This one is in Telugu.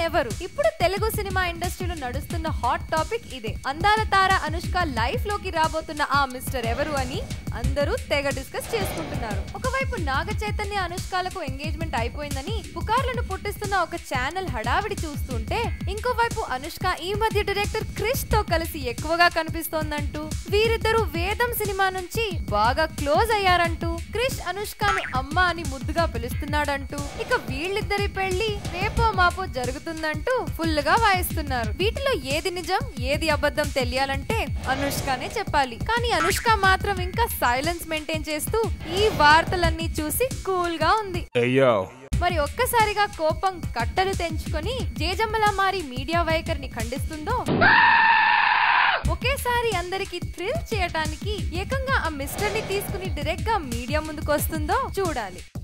ఎవరు ఇప్పుడు తెలుగు సినిమా ఇండస్ట్రీలో నడుస్తున్న హాట్ టాపిక్ ఇదే అందాల తార అనుష్క లైఫ్ లోకి రాబోతున్న ఆ మిస్టర్ ఎవరు అని అందరూ తెగ డిస్కస్ చేసుకుంటున్నారు ఒకవైపు నాగ చైతన్య అనుష్కలకు ఎంగేజ్మెంట్ అయిపోయిందని పుకార్లను పుట్టిస్తున్న ఒక ఛానల్ హడావిడి చూస్తుంటే ఇంకోవైపు అనుష్క ఈ మధ్య డైరెక్టర్ క్రిష్ తో కలిసి ఎక్కువగా కనిపిస్తోందంటూ వీరిద్దరూ వేదం సినిమా నుంచి బాగా క్లోజ్ అయ్యారంటూ క్రిష్ అనుష్కను అమ్మ అని ముద్దుగా పిలుస్తున్నాడంటూ ఇక వీళ్ళిద్దరి పెళ్లి రేపో మాపో జరుగుతుందంటూ ఫుల్ గా వాయిస్తున్నారు వీటిలో ఏది నిజం ఏది అబద్ధం తెలియాలంటే అనుష్కనే చెప్పాలి కానీ అనుష్క మాత్రం ఇంకా సైలెన్స్ మెయింటైన్ చేస్తూ ఈ వార్తలన్నీ చూసి కూల్ గా ఉంది Hey yo. మరి ఒక్కసారిగా కోపం కట్టలు తెంచుకొని జేజమ్మలా మారి మీడియా వైఖరిని ఖండిస్తుందో ఒకేసారి అందరికి థ్రిల్ చేయటానికి ఏకంగా ఆ మిస్టర్ ని తీసుకుని డైరెక్ట్ గా మీడియా ముందుకు వస్తుందో చూడాలి